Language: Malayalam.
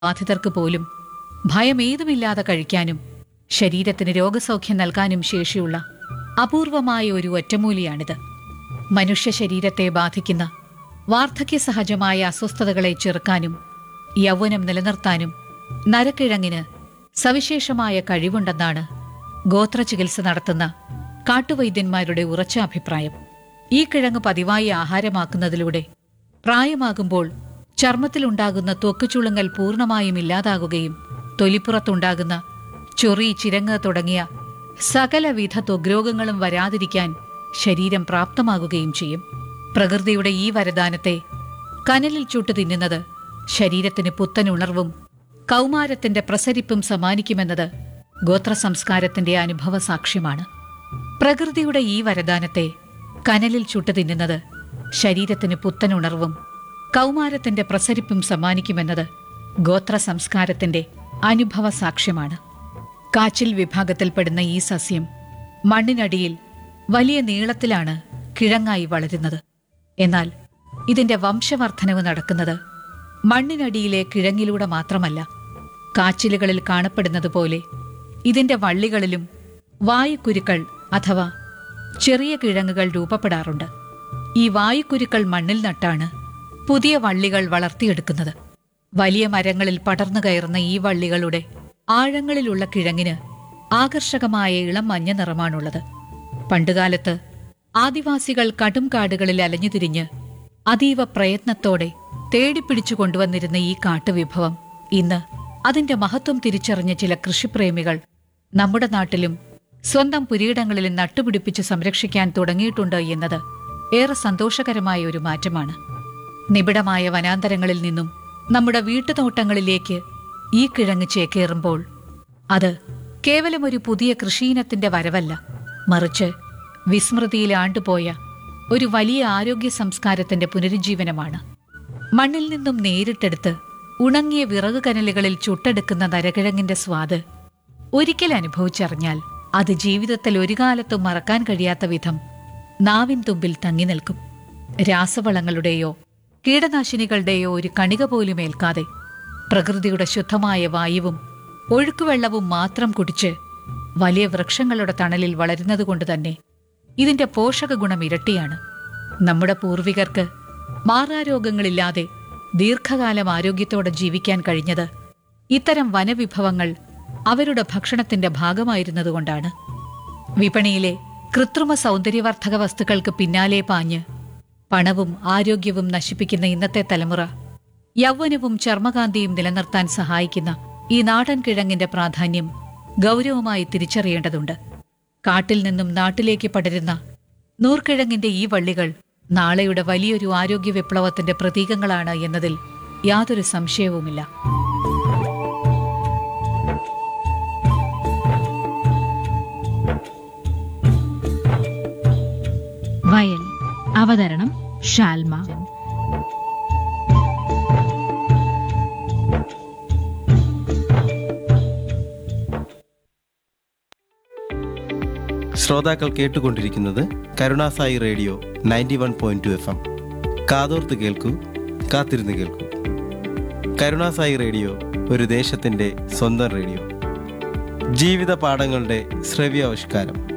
ബാധിതർക്ക് പോലും ഭയമേതുമില്ലാതെ കഴിക്കാനും ശരീരത്തിന് രോഗസൗഖ്യം നൽകാനും ശേഷിയുള്ള അപൂർവമായ ഒരു ഒറ്റമൂലിയാണിത് മനുഷ്യ ശരീരത്തെ ബാധിക്കുന്ന വാർദ്ധക്യ സഹജമായ അസ്വസ്ഥതകളെ ചെറുക്കാനും യൗവനം നിലനിർത്താനും നരക്കിഴങ്ങിന് സവിശേഷമായ കഴിവുണ്ടെന്നാണ് ഗോത്രചികിത്സ നടത്തുന്ന കാട്ടുവൈദ്യന്മാരുടെ ഉറച്ച അഭിപ്രായം ഈ കിഴങ്ങ് പതിവായി ആഹാരമാക്കുന്നതിലൂടെ പ്രായമാകുമ്പോൾ ചർമ്മത്തിലുണ്ടാകുന്ന ത്വക്കുചുളുങ്ങൽ പൂർണ്ണമായും ഇല്ലാതാകുകയും തൊലിപ്പുറത്തുണ്ടാകുന്ന ചൊറി ചിരങ്ങ് തുടങ്ങിയ സകലവിധ ത്വഗ്രോഗങ്ങളും വരാതിരിക്കാൻ ശരീരം പ്രാപ്തമാകുകയും ചെയ്യും പ്രകൃതിയുടെ ഈ വരദാനത്തെ കനലിൽ ചുട്ടു തിന്നുന്നത് ശരീരത്തിന് പുത്തൻ ഉണർവും കൗമാരത്തിന്റെ പ്രസരിപ്പും സമ്മാനിക്കുമെന്നത് ഗോത്ര സംസ്കാരത്തിന്റെ അനുഭവ സാക്ഷ്യമാണ് പ്രകൃതിയുടെ ഈ വരദാനത്തെ കനലിൽ ചുട്ടു തിന്നുന്നത് ശരീരത്തിന് പുത്തൻ ഉണർവും കൗമാരത്തിന്റെ പ്രസരിപ്പും സമ്മാനിക്കുമെന്നത് ഗോത്ര സംസ്കാരത്തിന്റെ അനുഭവ സാക്ഷ്യമാണ് കാച്ചിൽ വിഭാഗത്തിൽപ്പെടുന്ന ഈ സസ്യം മണ്ണിനടിയിൽ വലിയ നീളത്തിലാണ് കിഴങ്ങായി വളരുന്നത് എന്നാൽ ഇതിന്റെ വംശവർദ്ധനവ് നടക്കുന്നത് മണ്ണിനടിയിലെ കിഴങ്ങിലൂടെ മാത്രമല്ല കാച്ചിലുകളിൽ കാണപ്പെടുന്നത് പോലെ ഇതിന്റെ വള്ളികളിലും വായുക്കുരുക്കൾ അഥവാ ചെറിയ കിഴങ്ങുകൾ രൂപപ്പെടാറുണ്ട് ഈ വായുക്കുരുക്കൾ മണ്ണിൽ നട്ടാണ് പുതിയ വള്ളികൾ വളർത്തിയെടുക്കുന്നത് വലിയ മരങ്ങളിൽ പടർന്നു കയറുന്ന ഈ വള്ളികളുടെ ആഴങ്ങളിലുള്ള കിഴങ്ങിന് ആകർഷകമായ ഇളം മഞ്ഞ നിറമാണുള്ളത് പണ്ടുകാലത്ത് ആദിവാസികൾ കടും കാടുകളിൽ അലഞ്ഞുതിരിഞ്ഞ് അതീവ പ്രയത്നത്തോടെ തേടിപ്പിടിച്ചു കൊണ്ടുവന്നിരുന്ന ഈ കാട്ടുവിഭവം ഇന്ന് അതിന്റെ മഹത്വം തിരിച്ചറിഞ്ഞ ചില കൃഷിപ്രേമികൾ നമ്മുടെ നാട്ടിലും സ്വന്തം പുരീടങ്ങളിലും നട്ടുപിടിപ്പിച്ച് സംരക്ഷിക്കാൻ തുടങ്ങിയിട്ടുണ്ട് എന്നത് ഏറെ സന്തോഷകരമായ ഒരു മാറ്റമാണ് നിബിഡമായ വനാന്തരങ്ങളിൽ നിന്നും നമ്മുടെ വീട്ടുതോട്ടങ്ങളിലേക്ക് ഈ കിഴങ്ങ് ചേക്കേറുമ്പോൾ അത് കേവലം ഒരു പുതിയ കൃഷിയിനത്തിന്റെ വരവല്ല മറിച്ച് വിസ്മൃതിയിൽ ആണ്ടുപോയ ഒരു വലിയ ആരോഗ്യ സംസ്കാരത്തിന്റെ പുനരുജ്ജീവനമാണ് മണ്ണിൽ നിന്നും നേരിട്ടെടുത്ത് ഉണങ്ങിയ വിറക് കനലുകളിൽ ചുട്ടെടുക്കുന്ന നരകിഴങ്ങിന്റെ സ്വാദ് ഒരിക്കൽ അനുഭവിച്ചറിഞ്ഞാൽ അത് ജീവിതത്തിൽ ഒരു കാലത്തും മറക്കാൻ കഴിയാത്ത വിധം നാവിൻ തുമ്പിൽ തങ്ങി നിൽക്കും രാസവളങ്ങളുടെയോ കീടനാശിനികളുടെയോ ഒരു കണിക പോലും ഏൽക്കാതെ പ്രകൃതിയുടെ ശുദ്ധമായ വായുവും ഒഴുക്കുവെള്ളവും മാത്രം കുടിച്ച് വലിയ വൃക്ഷങ്ങളുടെ തണലിൽ വളരുന്നതുകൊണ്ട് തന്നെ ഇതിന്റെ പോഷക ഗുണം ഇരട്ടിയാണ് നമ്മുടെ പൂർവികർക്ക് മാറാരോഗങ്ങളില്ലാതെ ദീർഘകാലം ആരോഗ്യത്തോടെ ജീവിക്കാൻ കഴിഞ്ഞത് ഇത്തരം വനവിഭവങ്ങൾ അവരുടെ ഭക്ഷണത്തിന്റെ ഭാഗമായിരുന്നതുകൊണ്ടാണ് വിപണിയിലെ കൃത്രിമ സൗന്ദര്യവർദ്ധക വസ്തുക്കൾക്ക് പിന്നാലെ പാഞ്ഞ് പണവും ആരോഗ്യവും നശിപ്പിക്കുന്ന ഇന്നത്തെ തലമുറ യൗവനവും ചർമ്മകാന്തിയും നിലനിർത്താൻ സഹായിക്കുന്ന ഈ നാടൻ കിഴങ്ങിന്റെ പ്രാധാന്യം ഗൗരവമായി തിരിച്ചറിയേണ്ടതുണ്ട് കാട്ടിൽ നിന്നും നാട്ടിലേക്ക് പടരുന്ന നൂർക്കിഴങ്ങിന്റെ ഈ വള്ളികൾ നാളെയുടെ വലിയൊരു ആരോഗ്യ വിപ്ലവത്തിന്റെ പ്രതീകങ്ങളാണ് എന്നതിൽ യാതൊരു സംശയവുമില്ല വയൽ അവതരണം ഷാൽമ ശ്രോതാക്കൾ കേട്ടുകൊണ്ടിരിക്കുന്നത് Karunasai radio ninety one point two F M കാതോർത്ത് കേൾക്കൂ കാത്തിരുന്ന് കേൾക്കൂ കരുണാസായി റേഡിയോ ഒരു ദേശത്തിൻ്റെ സ്വന്തം റേഡിയോ ജീവിത പാഠങ്ങളുടെ ശ്രവ്യാവിഷ്കാരം